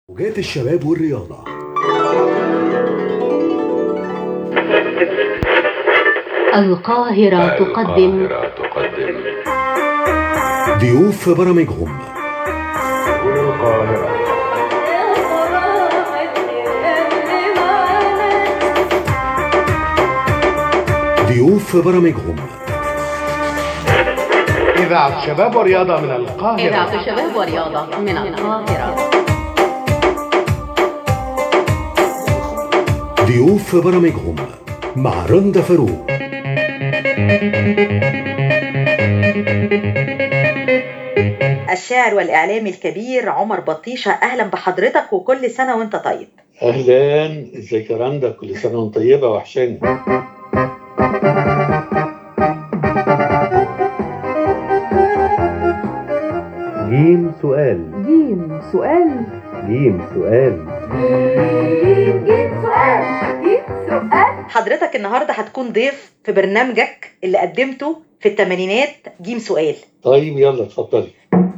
موجات الشباب والرياضة القاهرة تقدم القاهرة تقدم ضيوف في برامجهم ضيوف في برامجهم إذاعة شباب ورياضة من القاهرة إذاعة شباب ورياضة من القاهرة ضيوف في برامجهم مع رندا فاروق الشاعر والإعلامي الكبير عمر بطيشة أهلا بحضرتك وكل سنة وأنت طيب اهلا ازيك يا رندا كل سنه وانت طيبه وحشاني جيم سؤال جيم سؤال جيم سؤال جيم جيم سؤال جيم سؤال حضرتك النهاردة هتكون ضيف في برنامجك اللي قدمته في الثمانينات جيم سؤال طيب يلا اتفضلي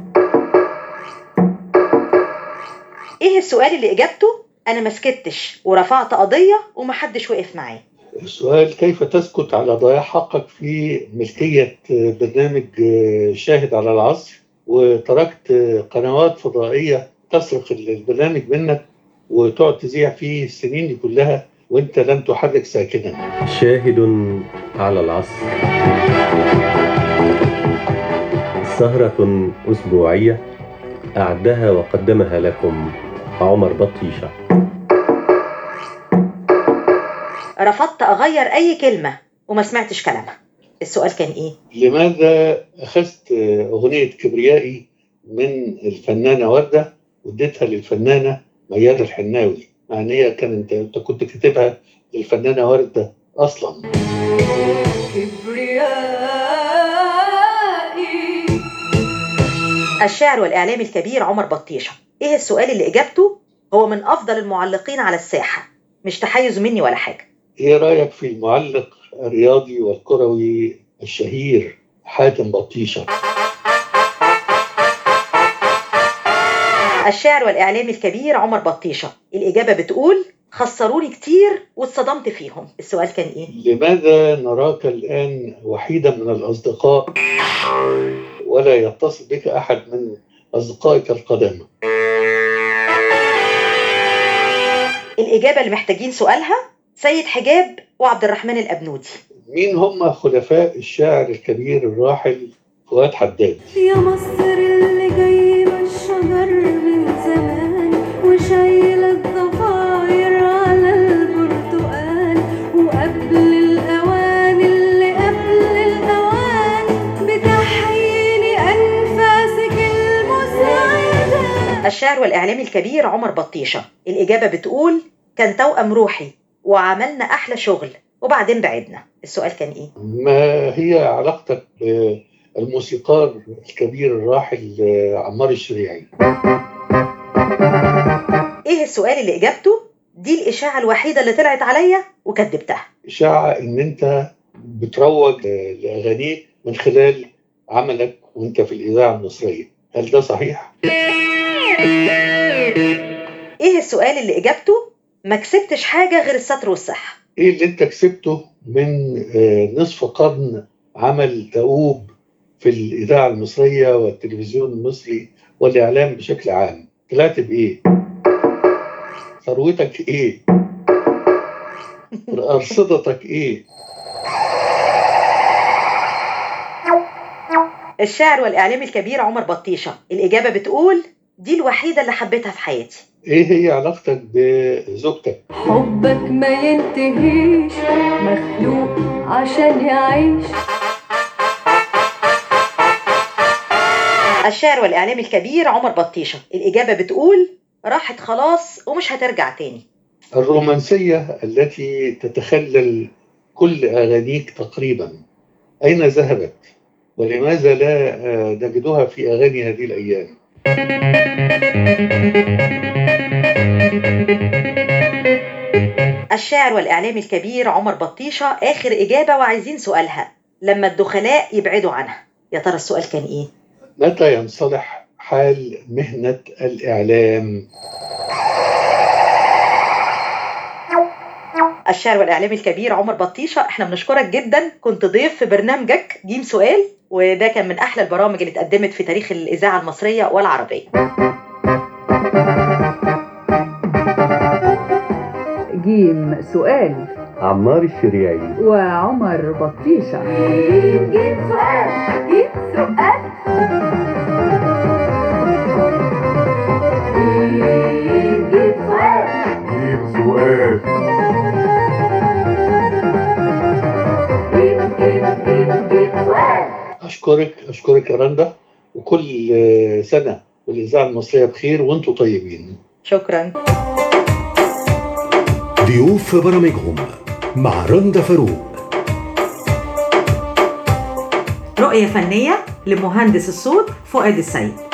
إيه السؤال اللي إجابته أنا ما سكتش ورفعت قضية ومحدش وقف معايا السؤال كيف تسكت على ضياع حقك في ملكيه برنامج شاهد على العصر وتركت قنوات فضائيه تسرق البرنامج منك وتقعد تذيع فيه السنين دي كلها وانت لم تحرك ساكنا شاهد على العصر سهرة أسبوعية أعدها وقدمها لكم عمر بطيشة رفضت أغير أي كلمة وما سمعتش كلامها السؤال كان إيه؟ لماذا اخذت اغنيه كبريائي من الفنانه ورده واديتها للفنانه ميادة الحناوي مع ان هي كانت انت كنت كاتبها للفنانه ورده اصلا الشاعر والإعلامي الكبير عمر بطيشة إيه السؤال اللي إجابته هو من أفضل المعلقين على الساحة مش تحيز مني ولا حاجة ايه رايك في المعلق الرياضي والكروي الشهير حاتم بطيشه الشاعر والإعلامي الكبير عمر بطيشة الإجابة بتقول خسروني كتير واتصدمت فيهم السؤال كان إيه؟ لماذا نراك الان وحيدا من الاصدقاء ولا يتصل بك احد من اصدقائك القدامى الإجابة اللي محتاجين سؤالها سيد حجاب وعبد الرحمن الأبنودي مين هم خلفاء الشاعر الكبير الراحل فؤاد حداد يا مصر اللي جايبة الشجر من زمان وشايلة الضفاير على البرتقال وقبل الأوان اللي قبل الأوان بتحييني أنفاسك المسعدة الشاعر والإعلامي الكبير عمر بطيشة الإجابة بتقول كان توأم روحي وعملنا أحلى شغل وبعدين بعدنا السؤال كان إيه؟ ما هي علاقتك بالموسيقار الكبير الراحل عمار الشريعي إيه السؤال اللي إجابته دي الإشاعة الوحيدة اللي طلعت عليا وكدبتها إشاعة إن أنت بتروج لأغانيك من خلال عملك وأنت في الإذاعة المصرية هل ده صحيح؟ إيه السؤال اللي إجابته ما كسبتش حاجة غير الستر والصحة إيه اللي أنت كسبته من آه، نصف قرن عمل دؤوب في الإذاعة المصرية والتلفزيون المصري والإعلام بشكل عام طلعت بإيه؟ ثروتك إيه؟ أرصدتك إيه؟ الشاعر والإعلامي الكبير عمر بطيشة الإجابة بتقول دي الوحيدة اللي حبيتها في حياتي إيه هي علاقتك بزوجتك؟ حبك ما ينتهيش مخلوق عشان يعيش الشاعر والإعلامي الكبير عمر بطيشة الإجابة بتقول راحت خلاص ومش هترجع تاني الرومانسية التي تتخلل كل أغانيك تقريبا أين ذهبت؟ ولماذا لا آه، نجدها في أغاني هذه الأيام؟ الشاعر والإعلامي الكبير عمر بطيشة آخر إجابة وعايزين سؤالها لما الدخلاء يبعدوا عنها يا ترى السؤال كان إيه؟ متى ينصلح حال مهنة الإعلام الشاعر والاعلامي الكبير عمر بطيشه احنا بنشكرك جدا كنت ضيف في برنامجك جيم سؤال وده كان من احلى البرامج اللي اتقدمت في تاريخ الاذاعه المصريه والعربيه جيم سؤال عمار الشريعي وعمر بطيشة جيب سؤال جيب سؤال جيب سؤال جيب جيب جيب جيب سؤال اشكرك اشكرك يا رندا وكل آه، سنه والاذاعه المصريه بخير وانتم طيبين شكرا ضيوف في برامجهم مع رندا فاروق رؤية فنية لمهندس الصوت فؤاد السيد